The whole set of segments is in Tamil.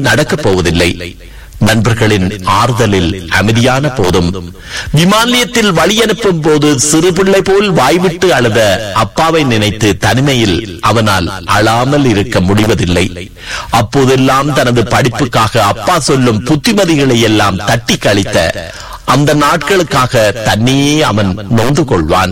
நடக்கப் போவதில்லை நண்பர்களின் ஆறுதலில் அமைதியான போதும் விமானியத்தில் வழி அனுப்பும் போது சிறு பிள்ளை போல் வாய்விட்டு அழுத அப்பாவை நினைத்து தனிமையில் அவனால் அழாமல் இருக்க முடிவதில்லை அப்போதெல்லாம் தனது படிப்புக்காக அப்பா சொல்லும் புத்திமதிகளை எல்லாம் தட்டி கழித்த அந்த நாட்களுக்காக தன்னையே அவன் நொந்து கொள்வான்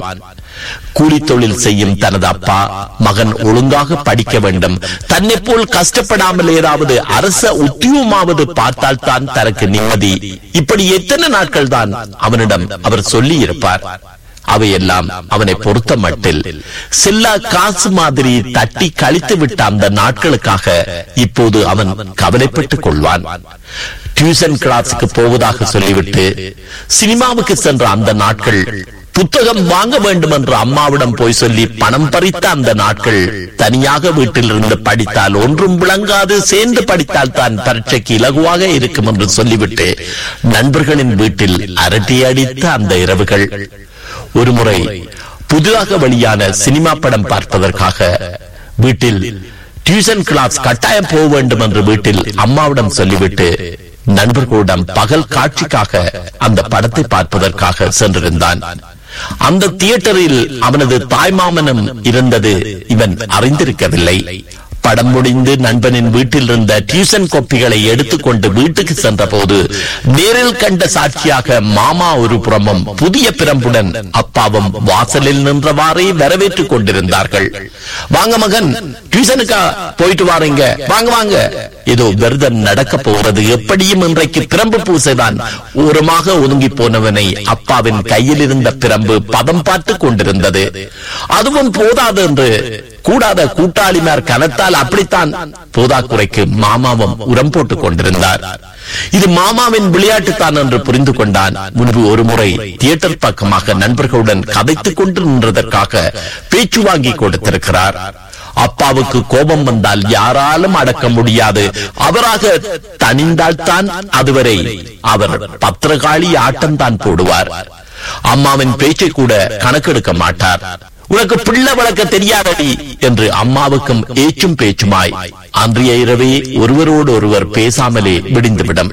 கூலி தொழில் செய்யும் தனது அப்பா மகன் ஒழுங்காக படிக்க வேண்டும் தன்னை போல் கஷ்டப்படாமல் ஏதாவது அரச உத்தியோகமாவது பார்த்தால் தான் தனக்கு நிம்மதி இப்படி எத்தனை நாட்கள் தான் அவனிடம் அவர் சொல்லி இருப்பார் அவையெல்லாம் அவனை பொறுத்த மட்டில் செல்லா காசு மாதிரி தட்டி கழித்து விட்ட அந்த நாட்களுக்காக இப்போது அவன் கவலைப்பட்டுக் கொள்வான் டியூஷன் கிளாஸுக்கு போவதாக சொல்லிவிட்டு சினிமாவுக்கு சென்ற அந்த நாட்கள் புத்தகம் வாங்க வேண்டும் என்று அம்மாவிடம் போய் சொல்லி பணம் பறித்த அந்த நாட்கள் தனியாக வீட்டில் இருந்து படித்தால் ஒன்றும் விளங்காது சேர்ந்து படித்தால் தான் பரீட்சைக்கு இலகுவாக இருக்கும் என்று சொல்லிவிட்டு நண்பர்களின் வீட்டில் அரட்டி அடித்த அந்த இரவுகள் ஒருமுறை புதிதாக வெளியான சினிமா படம் பார்ப்பதற்காக வீட்டில் டியூஷன் கிளாஸ் கட்டாயம் போக வேண்டும் என்று வீட்டில் அம்மாவிடம் சொல்லிவிட்டு நண்பர்களிடம் பகல் காட்சிக்காக அந்த படத்தை பார்ப்பதற்காக சென்றிருந்தான் அந்த தியேட்டரில் அவனது தாய்மாமனும் இருந்தது இவன் அறிந்திருக்கவில்லை படம் முடிந்து நண்பனின் வீட்டில் இருந்த டியூஷன் கோப்பிகளை எடுத்துக்கொண்டு வீட்டுக்கு சென்ற போது நேரில் கண்ட சாட்சியாக மாமா ஒரு புறமும் புதிய பிரம்புடன் அப்பாவும் வாசலில் நின்றவாறே வரவேற்றுக் கொண்டிருந்தார்கள் வாங்க மகன் டியூஷனுக்கா போயிட்டு வாரீங்க வாங்க வாங்க ஏதோ விரதம் நடக்க போகிறது எப்படியும் இன்றைக்கு பிரம்பு பூசைதான் ஓரமாக ஒதுங்கி போனவனை அப்பாவின் கையில் இருந்த பிரம்பு பதம் பார்த்து கொண்டிருந்தது அதுவும் போதாது என்று கூடாத கூட்டாளிமார் கனத்தால் அப்படித்தான் போதாக்குறைக்கு மாமாவும் உரம் போட்டுக் கொண்டிருந்தார் இது மாமாவின் விளையாட்டுத்தான் என்று புரிந்து கொண்டான் முன்பு ஒரு முறை தியேட்டர் பக்கமாக நண்பர்களுடன் கதைத்துக் கொண்டு நின்றதற்காக பேச்சு வாங்கி கொடுத்திருக்கிறார் அப்பாவுக்கு கோபம் வந்தால் யாராலும் அடக்க முடியாது அவராக தனிந்தால்தான் அதுவரை அவர் பத்திரகாளி ஆட்டம் தான் போடுவார் அம்மாவின் பேச்சை கூட கணக்கெடுக்க மாட்டார் உனக்கு பிள்ளை வளர்க்க தெரியாதடி என்று அம்மாவுக்கும் ஏச்சும் பேச்சுமாய் அன்றைய இரவே ஒருவரோடு ஒருவர் பேசாமலே விடிந்துவிடும்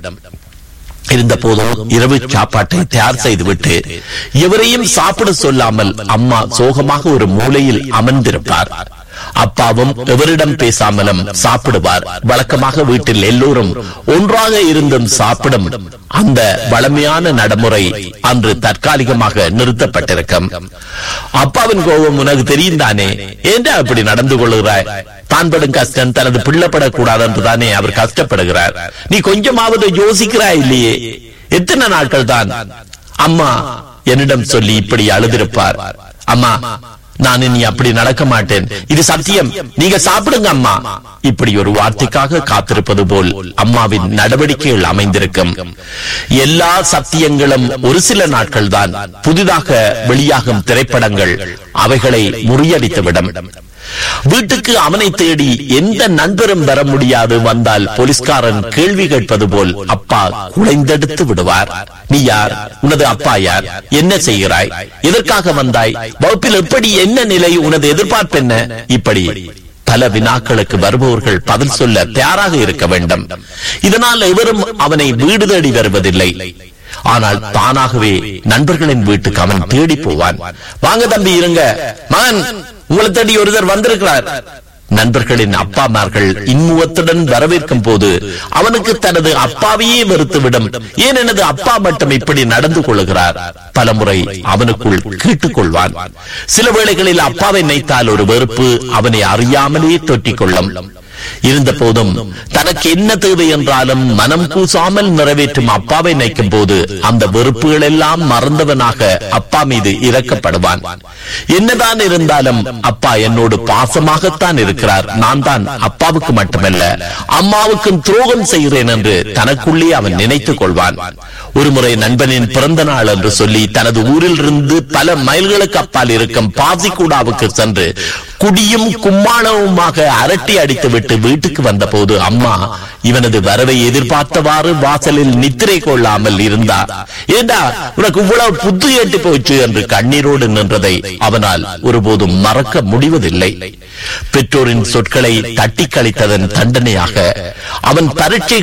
இருந்த போதும் இரவு சாப்பாட்டை தயார் செய்துவிட்டு எவரையும் சாப்பிட சொல்லாமல் அம்மா சோகமாக ஒரு மூலையில் அமர்ந்திருப்பார் அப்பாவும் எவரிடம் பேசாமலும் சாப்பிடுவார் வழக்கமாக வீட்டில் எல்லோரும் ஒன்றாக இருந்தும் சாப்பிடும் அந்த வளமையான நடைமுறை அன்று தற்காலிகமாக நிறுத்தப்பட்டிருக்கும் அப்பாவின் கோபம் உனக்கு தெரியும் தானே ஏண்டா அப்படி நடந்து கொள்கிறாய் தான் படும் கஷ்டம் தனது பிள்ளைப்படக்கூடாது என்று தானே அவர் கஷ்டப்படுகிறார் நீ கொஞ்சமாவது யோசிக்கிறாய் இல்லையே எத்தனை நாட்கள் தான் அம்மா என்னிடம் சொல்லி இப்படி அழுதிருப்பார் அம்மா நான் இனி அப்படி நடக்க மாட்டேன் இது சத்தியம் நீங்க சாப்பிடுங்க அம்மா இப்படி ஒரு வார்த்தைக்காக காத்திருப்பது போல் அம்மாவின் நடவடிக்கைகள் அமைந்திருக்கும் எல்லா சத்தியங்களும் ஒரு சில நாட்கள் தான் புதிதாக வெளியாகும் திரைப்படங்கள் அவைகளை முறியடித்துவிடும் வீட்டுக்கு அவனை தேடி எந்த நண்பரும் வர முடியாது வந்தால் போலீஸ்காரன் கேள்வி கேட்பது போல் அப்பா குலைந்தெடுத்து விடுவார் நீ யார் உனது அப்பா யார் என்ன செய்கிறாய் எதற்காக வந்தாய் வகுப்பில் எப்படி என்ன நிலை உனது எதிர்பார்ப்பு என்ன இப்படி பல வினாக்களுக்கு வருபவர்கள் பதில் சொல்ல தயாராக இருக்க வேண்டும் இதனால் எவரும் அவனை வீடு தேடி வருவதில்லை ஆனால் தானாகவே நண்பர்களின் வீட்டுக்கு அவன் தேடி போவான் வாங்க தம்பி இருங்க மகன் உங்களை தேடி ஒருவர் வந்திருக்கிறார் நண்பர்களின் அப்பாமார்கள் இன்முகத்துடன் வரவேற்கும் போது அவனுக்கு தனது அப்பாவையே வெறுத்துவிடும் ஏன் எனது அப்பா மட்டும் இப்படி நடந்து கொள்கிறார் பலமுறை அவனுக்குள் கேட்டுக் கொள்வான் சில வேளைகளில் அப்பாவை நினைத்தால் ஒரு வெறுப்பு அவனை அறியாமலே தொட்டிக் கொள்ளும் இருந்த போதும் தனக்கு என்ன தேவை என்றாலும் மனம் கூசாமல் நிறைவேற்றும் அப்பாவை நினைக்கும் போது அந்த வெறுப்புகள் எல்லாம் மறந்தவனாக அப்பா மீது இறக்கப்படுவான் என்னதான் இருந்தாலும் அப்பா என்னோடு பாசமாகத்தான் இருக்கிறார் நான் தான் அப்பாவுக்கு மட்டுமல்ல அம்மாவுக்கும் துரோகம் செய்கிறேன் என்று தனக்குள்ளே அவன் நினைத்துக் கொள்வான் ஒருமுறை நண்பனின் பிறந்த நாள் என்று சொல்லி தனது ஊரில் இருந்து பல மைல்களுக்கு அப்பால் இருக்கும் பாசிக்கூடாவுக்கு சென்று குடியும் கும்மாளவுமாக அரட்டி அடித்துவிட்டு வீட்டுக்கு வந்தபோது அம்மா இவனது வரவை எதிர்பார்த்தவாறு வாசலில் நித்திரை கொள்ளாமல் இருந்தார் ஏண்டா உனக்கு இவ்வளவு புத்து ஏட்டு போச்சு என்று கண்ணீரோடு நின்றதை அவனால் ஒருபோதும் மறக்க முடிவதில்லை பெற்றோரின் சொற்களை தட்டி கழித்ததன் தண்டனையாக அவன் பரீட்சை